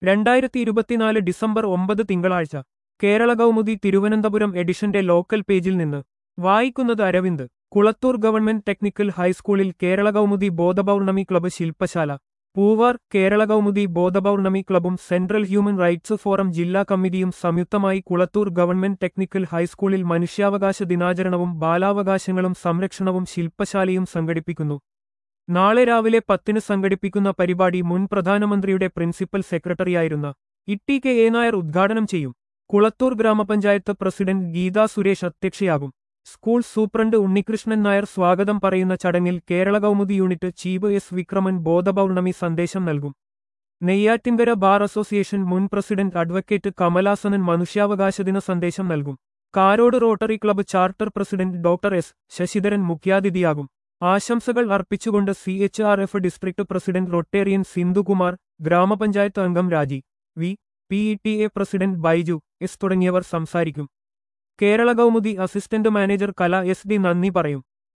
രണ്ടായിരത്തി ഇരുപത്തിനാല് ഡിസംബർ ഒമ്പത് തിങ്കളാഴ്ച കേരള കൗമുദി തിരുവനന്തപുരം എഡിഷന്റെ ലോക്കൽ പേജിൽ നിന്ന് വായിക്കുന്നത് അരവിന്ദ് കുളത്തൂർ ഗവൺമെന്റ് ടെക്നിക്കൽ ഹൈസ്കൂളിൽ കേരള കൗമുദി ബോധപൗർണമി ക്ലബ്ബ് ശില്പശാല പൂവാർ കേരള കൗമുദി ബോധപൗർണമി ക്ലബ്ബും സെൻട്രൽ ഹ്യൂമൻ റൈറ്റ്സ് ഫോറം ജില്ലാ കമ്മിറ്റിയും സംയുക്തമായി കുളത്തൂർ ഗവൺമെന്റ് ടെക്നിക്കൽ ഹൈസ്കൂളിൽ മനുഷ്യാവകാശ ദിനാചരണവും ബാലാവകാശങ്ങളും സംരക്ഷണവും ശില്പശാലയും സംഘടിപ്പിക്കുന്നു നാളെ രാവിലെ പത്തിന് സംഘടിപ്പിക്കുന്ന പരിപാടി മുൻ പ്രധാനമന്ത്രിയുടെ പ്രിൻസിപ്പൽ സെക്രട്ടറിയായിരുന്ന ഇട്ടി കെ എ നായർ ഉദ്ഘാടനം ചെയ്യും കുളത്തൂർ ഗ്രാമപഞ്ചായത്ത് പ്രസിഡന്റ് ഗീതാ സുരേഷ് അധ്യക്ഷയാകും സ്കൂൾ സൂപ്രണ്ട് ഉണ്ണികൃഷ്ണൻ നായർ സ്വാഗതം പറയുന്ന ചടങ്ങിൽ Kerala Kaumudi unit chief S Vikraman Bodhapournami സന്ദേശം നൽകും നെയ്യാറ്റിൻകര ബാർ അസോസിയേഷൻ മുൻ പ്രസിഡന്റ് അഡ്വക്കേറ്റ് കമലാസനൻ മനുഷ്യാവകാശ ദിന സന്ദേശം നൽകും Karode Rotary Club charter president doctor S Sasidharan മുഖ്യാതിഥിയാകും ആശംസകൾ അർപ്പിച്ചുകൊണ്ട് C H R F district president Rotarian Sindhukumar ഗ്രാമപഞ്ചായത്ത് അംഗം Raji V P E T A president Baiju S തുടങ്ങിയവർ സംസാരിക്കും Kerala Kaumudi assistant manager Kala S D നന്ദി പറയും